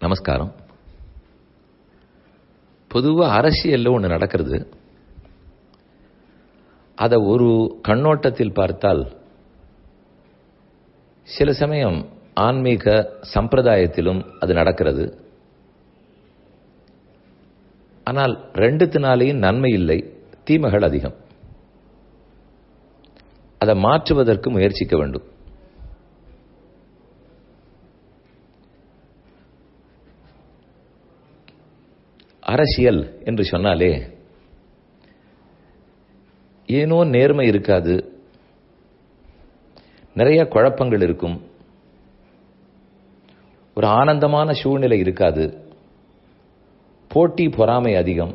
நமஸ்காரம் பொதுவாக அரசியல்ல ஒன்று நடக்கிறது அதை ஒரு கண்ணோட்டத்தில் பார்த்தால் சில சமயம் ஆன்மீக சம்பிரதாயத்திலும் அது நடக்கிறது ஆனால் ரெண்டுத்தினாலேயும் நன்மை இல்லை தீமைகள் அதிகம் அதை மாற்றுவதற்கு முயற்சிக்க வேண்டும் அரசியல் என்று சொன்னாலே ஏனோ நேர்மை இருக்காது நிறைய குழப்பங்கள் இருக்கும் ஒரு ஆனந்தமான சூழ்நிலை இருக்காது போட்டி பொறாமை அதிகம்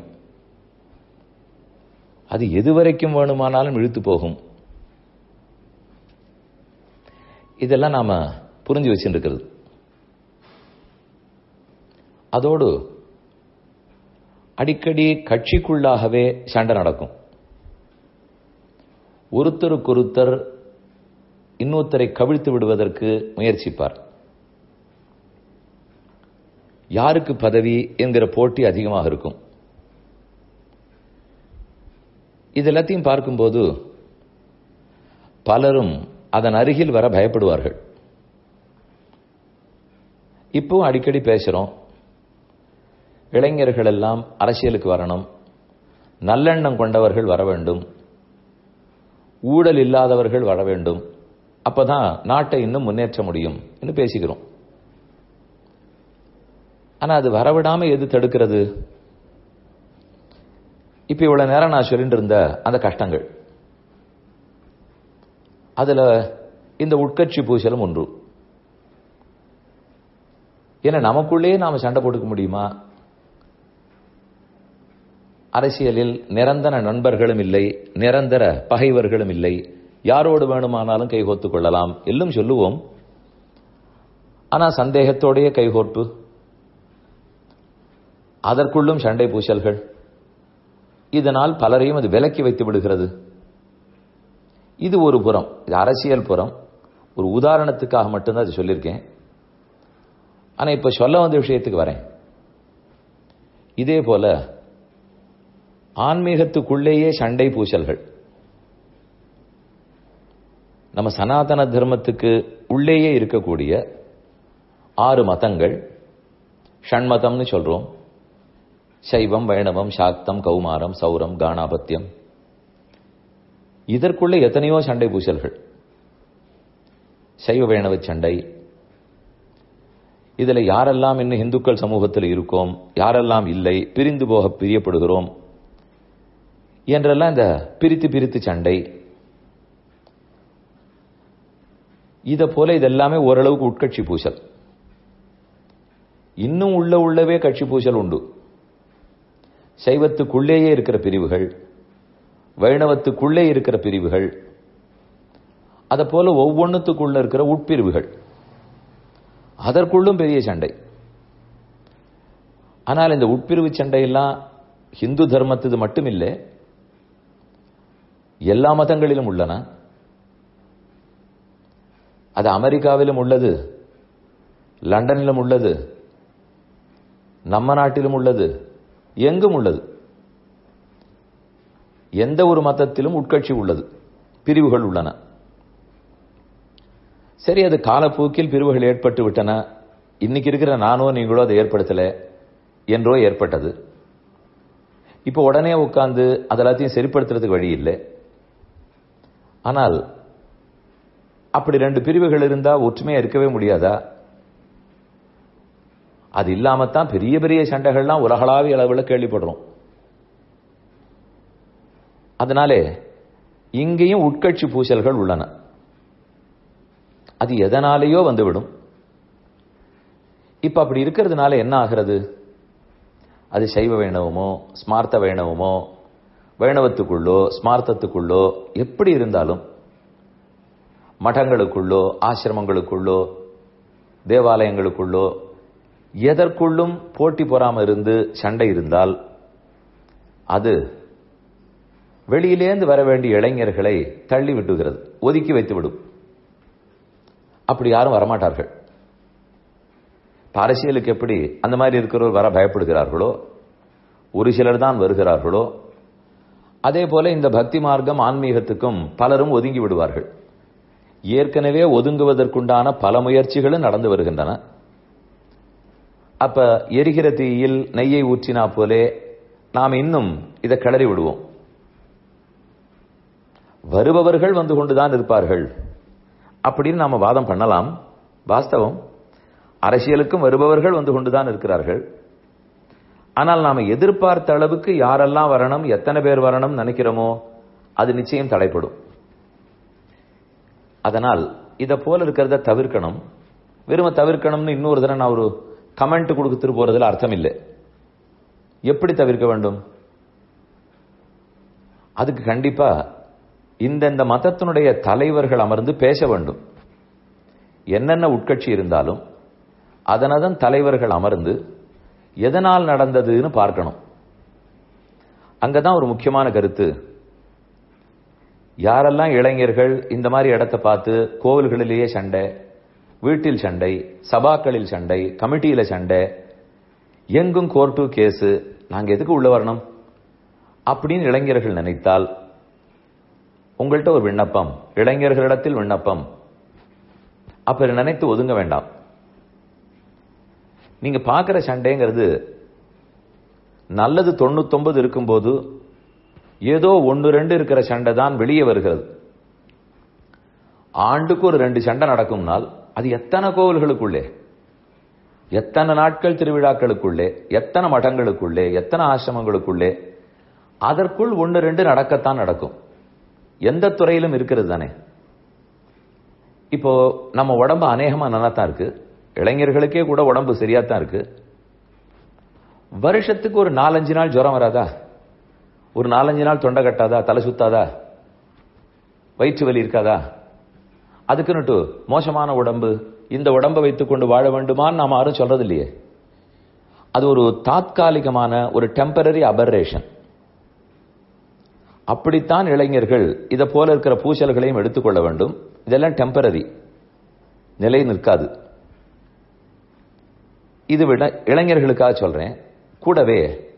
அது எதுவரைக்கும் வேணுமானாலும் இழுத்து போகும் இதெல்லாம் நாம புரிஞ்சு வச்சுருக்கிறது அதோடு அடிக்கடி கட்சிக்குள்ளாகவே சண்டை நடக்கும் ஒருத்தருக்கொருத்தர் இன்னொருத்தரை கவிழ்த்து விடுவதற்கு முயற்சிப்பார் யாருக்கு பதவி என்கிற போட்டி அதிகமாக இருக்கும் இது எல்லாத்தையும் பார்க்கும்போது பலரும் அதன் அருகில் வர பயப்படுவார்கள் இப்பவும் அடிக்கடி பேசுறோம் இளைஞர்கள் எல்லாம் அரசியலுக்கு வரணும் நல்லெண்ணம் கொண்டவர்கள் வர வேண்டும் ஊழல் இல்லாதவர்கள் வர வேண்டும் அப்பதான் நாட்டை இன்னும் முன்னேற்ற முடியும் என்று பேசிக்கிறோம் ஆனா அது வரவிடாம எது தடுக்கிறது இப்ப இவ்வளவு நேரம் நான் சொல்லிட்டு இருந்த அந்த கஷ்டங்கள் அதுல இந்த உட்கட்சி பூசலும் ஒன்று ஏன்னா நமக்குள்ளே நாம சண்டை போட்டுக்க முடியுமா அரசியலில் நிரந்தர நண்பர்களும் இல்லை நிரந்தர பகைவர்களும் இல்லை யாரோடு வேணுமானாலும் கைகோத்துக் கொள்ளலாம் எல்லாம் சொல்லுவோம் ஆனா சந்தேகத்தோடைய கைகோர்ப்பு அதற்குள்ளும் சண்டை பூசல்கள் இதனால் பலரையும் அது விலக்கி வைத்து விடுகிறது இது ஒரு புறம் இது அரசியல் புறம் ஒரு உதாரணத்துக்காக மட்டும்தான் அது சொல்லியிருக்கேன் ஆனா இப்ப சொல்ல வந்த விஷயத்துக்கு வரேன் இதே போல ஆன்மீகத்துக்குள்ளேயே சண்டை பூசல்கள் நம்ம சனாதன தர்மத்துக்கு உள்ளேயே இருக்கக்கூடிய ஆறு மதங்கள் ஷண்மதம்னு சொல்றோம் சைவம் வைணவம் சாக்தம் கௌமாரம் சௌரம் கானாபத்தியம் இதற்குள்ள எத்தனையோ சண்டை பூசல்கள் சைவ வைணவ சண்டை இதுல யாரெல்லாம் இன்னும் இந்துக்கள் சமூகத்தில் இருக்கோம் யாரெல்லாம் இல்லை பிரிந்து போக பிரியப்படுகிறோம் என்றெல்லாம் இந்த பிரித்து பிரித்து சண்டை இத போல இதெல்லாமே ஓரளவுக்கு உட்கட்சி பூசல் இன்னும் உள்ள உள்ளவே கட்சி பூசல் உண்டு சைவத்துக்குள்ளேயே இருக்கிற பிரிவுகள் வைணவத்துக்குள்ளே இருக்கிற பிரிவுகள் அதை போல ஒவ்வொன்றுத்துக்குள்ள இருக்கிற உட்பிரிவுகள் அதற்குள்ளும் பெரிய சண்டை ஆனால் இந்த உட்பிரிவு சண்டையெல்லாம் ஹிந்து தர்மத்தது மட்டும் இல்லை எல்லா மதங்களிலும் உள்ளன அது அமெரிக்காவிலும் உள்ளது லண்டனிலும் உள்ளது நம்ம நாட்டிலும் உள்ளது எங்கும் உள்ளது எந்த ஒரு மதத்திலும் உட்கட்சி உள்ளது பிரிவுகள் உள்ளன சரி அது காலப்போக்கில் பிரிவுகள் ஏற்பட்டு விட்டன இன்னைக்கு இருக்கிற நானோ நீங்களோ அதை ஏற்படுத்தல என்றோ ஏற்பட்டது இப்போ உடனே உட்கார்ந்து அதெல்லாத்தையும் சரிப்படுத்துறதுக்கு வழி இல்லை ஆனால் அப்படி ரெண்டு பிரிவுகள் இருந்தா ஒற்றுமையா இருக்கவே முடியாதா அது இல்லாமத்தான் பெரிய பெரிய சண்டைகள்லாம் உலகளாவிய அளவில் கேள்விப்படுறோம் அதனாலே இங்கேயும் உட்கட்சி பூசல்கள் உள்ளன அது எதனாலேயோ வந்துவிடும் இப்ப அப்படி இருக்கிறதுனால என்ன ஆகிறது அது சைவ வைணவமோ ஸ்மார்த்த வைணவமோ வைணவத்துக்குள்ளோ ஸ்மார்த்தத்துக்குள்ளோ எப்படி இருந்தாலும் மடங்களுக்குள்ளோ ஆசிரமங்களுக்குள்ளோ தேவாலயங்களுக்குள்ளோ எதற்குள்ளும் போட்டி பொறாம இருந்து சண்டை இருந்தால் அது வெளியிலேந்து வர வேண்டிய இளைஞர்களை தள்ளி விட்டுகிறது ஒதுக்கி வைத்து விடும் அப்படி யாரும் வரமாட்டார்கள் அரசியலுக்கு எப்படி அந்த மாதிரி இருக்கிறவர் வர பயப்படுகிறார்களோ ஒரு சிலர் தான் வருகிறார்களோ அதே போல இந்த பக்தி மார்க்கம் ஆன்மீகத்துக்கும் பலரும் ஒதுங்கி விடுவார்கள் ஏற்கனவே ஒதுங்குவதற்குண்டான பல முயற்சிகளும் நடந்து வருகின்றன அப்ப எரிகிற தீயில் நெய்யை ஊற்றினா போலே நாம் இன்னும் இதை கிளறி விடுவோம் வருபவர்கள் வந்து கொண்டுதான் இருப்பார்கள் அப்படின்னு நாம வாதம் பண்ணலாம் வாஸ்தவம் அரசியலுக்கும் வருபவர்கள் வந்து கொண்டுதான் இருக்கிறார்கள் ஆனால் நாம எதிர்பார்த்த அளவுக்கு யாரெல்லாம் வரணும் எத்தனை பேர் வரணும் நினைக்கிறோமோ அது நிச்சயம் தடைப்படும் அதனால் இத போல இருக்கிறத தவிர்க்கணும் வெறும தவிர்க்கணும்னு இன்னொரு தடவை நான் ஒரு கமெண்ட் கொடுத்துட்டு போறதுல அர்த்தம் இல்லை எப்படி தவிர்க்க வேண்டும் அதுக்கு கண்டிப்பா இந்தந்த மதத்தினுடைய தலைவர்கள் அமர்ந்து பேச வேண்டும் என்னென்ன உட்கட்சி இருந்தாலும் அதனதன் தலைவர்கள் அமர்ந்து எதனால் நடந்ததுன்னு பார்க்கணும் அங்கதான் ஒரு முக்கியமான கருத்து யாரெல்லாம் இளைஞர்கள் இந்த மாதிரி இடத்தை பார்த்து கோவில்களிலேயே சண்டை வீட்டில் சண்டை சபாக்களில் சண்டை கமிட்டியில சண்டை எங்கும் கோர்ட்டு கேஸு நாங்க எதுக்கு உள்ள வரணும் அப்படின்னு இளைஞர்கள் நினைத்தால் உங்கள்கிட்ட ஒரு விண்ணப்பம் இளைஞர்களிடத்தில் விண்ணப்பம் அப்ப நினைத்து ஒதுங்க வேண்டாம் நீங்க பார்க்கிற சண்டைங்கிறது நல்லது தொண்ணூத்தொன்பது இருக்கும்போது ஏதோ ஒன்று ரெண்டு இருக்கிற சண்டை தான் வெளியே வருகிறது ஆண்டுக்கு ஒரு ரெண்டு சண்டை நடக்கும்னால் அது எத்தனை கோவில்களுக்குள்ளே எத்தனை நாட்கள் திருவிழாக்களுக்குள்ளே எத்தனை மடங்களுக்குள்ளே எத்தனை ஆசிரமங்களுக்குள்ளே அதற்குள் ஒன்று ரெண்டு நடக்கத்தான் நடக்கும் எந்த துறையிலும் இருக்கிறது தானே இப்போ நம்ம உடம்பு அநேகமா நல்லா தான் இருக்கு இளைஞர்களுக்கே கூட உடம்பு சரியா தான் இருக்கு வருஷத்துக்கு ஒரு நாலஞ்சு நாள் ஜுரம் வராதா ஒரு நாலஞ்சு நாள் தொண்டை கட்டாதா தலை சுத்தாதா வயிற்று வலி இருக்காதா அதுக்குன்னுட்டு மோசமான உடம்பு இந்த உடம்பை வைத்துக் கொண்டு வாழ வேண்டுமான்னு நாம யாரும் சொல்றது இல்லையே அது ஒரு தாத்காலிகமான ஒரு டெம்பரரி அபர்ரேஷன் அப்படித்தான் இளைஞர்கள் இதை போல இருக்கிற பூசல்களையும் எடுத்துக்கொள்ள வேண்டும் இதெல்லாம் டெம்பரரி நிலை நிற்காது இது விட இளைஞர்களுக்காக சொல்றேன் கூடவே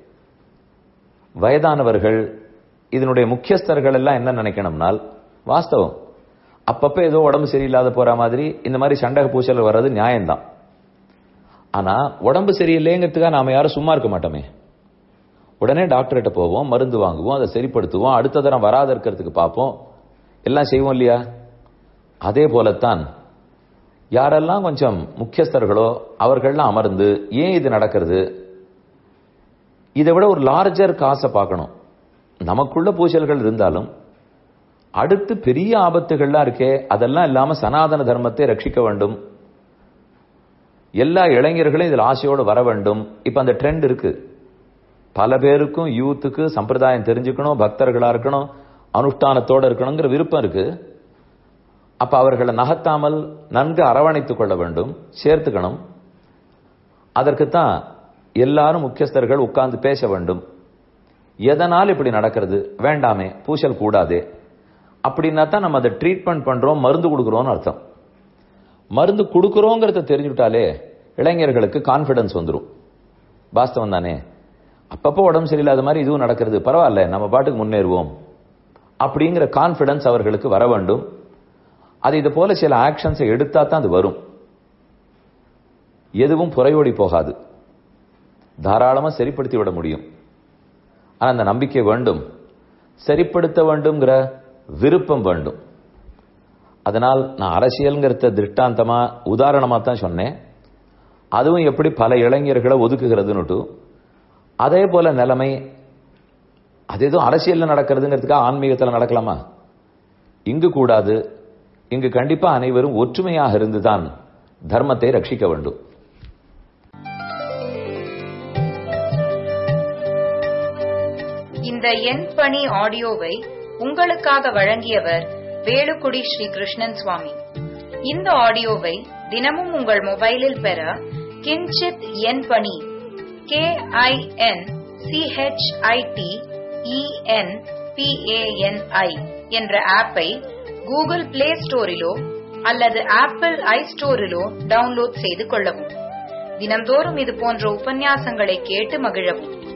வயதானவர்கள் இதனுடைய முக்கியஸ்தர்கள் எல்லாம் என்ன நினைக்கணும்னால் வாஸ்தவம் அப்பப்ப ஏதோ உடம்பு சரியில்லாத போற மாதிரி இந்த மாதிரி சண்டக பூசல் வர்றது நியாயம்தான் ஆனா உடம்பு சரியில்லைங்கிறதுக்காக நாம யாரும் சும்மா இருக்க மாட்டோமே உடனே டாக்டர்கிட்ட போவோம் மருந்து வாங்குவோம் அதை சரிப்படுத்துவோம் அடுத்த தரம் வராத இருக்கிறதுக்கு பார்ப்போம் எல்லாம் செய்வோம் இல்லையா அதே போலத்தான் யாரெல்லாம் கொஞ்சம் முக்கியஸ்தர்களோ அவர்கள்லாம் அமர்ந்து ஏன் இது நடக்கிறது இதை விட ஒரு லார்ஜர் காசை பார்க்கணும் நமக்குள்ள பூசல்கள் இருந்தாலும் அடுத்து பெரிய ஆபத்துகள்லாம் இருக்கே அதெல்லாம் இல்லாம சனாதன தர்மத்தை ரட்சிக்க வேண்டும் எல்லா இளைஞர்களும் இதில் ஆசையோடு வர வேண்டும் இப்ப அந்த ட்ரெண்ட் இருக்கு பல பேருக்கும் யூத்துக்கு சம்பிரதாயம் தெரிஞ்சுக்கணும் பக்தர்களா இருக்கணும் அனுஷ்டானத்தோட இருக்கணுங்கிற விருப்பம் இருக்கு அப்ப அவர்களை நகர்த்தாமல் நன்கு அரவணைத்துக் கொள்ள வேண்டும் சேர்த்துக்கணும் அதற்குத்தான் எல்லாரும் முக்கியஸ்தர்கள் உட்கார்ந்து பேச வேண்டும் எதனால் இப்படி நடக்கிறது வேண்டாமே பூசல் கூடாதே அப்படின்னா தான் நம்ம அதை ட்ரீட்மெண்ட் பண்றோம் மருந்து கொடுக்குறோம்னு அர்த்தம் மருந்து கொடுக்குறோங்கிறத தெரிஞ்சுட்டாலே இளைஞர்களுக்கு கான்பிடன்ஸ் வந்துடும் வாஸ்தவம் தானே அப்பப்போ உடம்பு சரியில்லாத மாதிரி இதுவும் நடக்கிறது பரவாயில்ல நம்ம பாட்டுக்கு முன்னேறுவோம் அப்படிங்கிற கான்பிடன்ஸ் அவர்களுக்கு வர வேண்டும் அது இது போல சில ஆக்ஷன்ஸை எடுத்தா தான் அது வரும் எதுவும் புறையோடி போகாது தாராளமா சரிப்படுத்தி விட முடியும் ஆனா அந்த நம்பிக்கை வேண்டும் சரிப்படுத்த வேண்டும்ங்கிற விருப்பம் வேண்டும் அதனால் நான் அரசியல்ங்கிறத திருஷ்டாந்தமா உதாரணமா தான் சொன்னேன் அதுவும் எப்படி பல இளைஞர்களை ஒதுக்குகிறதுன்னுட்டு அதே போல நிலைமை அது எதுவும் அரசியல்ல நடக்கிறதுங்கிறதுக்காக ஆன்மீகத்தில் நடக்கலாமா இங்கு கூடாது இங்கு கண்டிப்பா அனைவரும் ஒற்றுமையாக இருந்துதான் தர்மத்தை ரட்சிக்க வேண்டும் இந்த எண் பணி ஆடியோவை உங்களுக்காக வழங்கியவர் வேலுக்குடி ஸ்ரீ கிருஷ்ணன் சுவாமி இந்த ஆடியோவை தினமும் உங்கள் மொபைலில் பெற கிஞ்சித் எண் பணி கே ஐ என் சிஹெச்ஐடி இஎன் பிஏஎன்ஐ என்ற ஆப்பை கூகுள் பிளே ஸ்டோரிலோ அல்லது ஆப்பிள் ஐ ஸ்டோரிலோ டவுன்லோட் செய்து கொள்ளவும் தினம்தோறும் இது போன்ற உபன்யாசங்களை கேட்டு மகிழவும்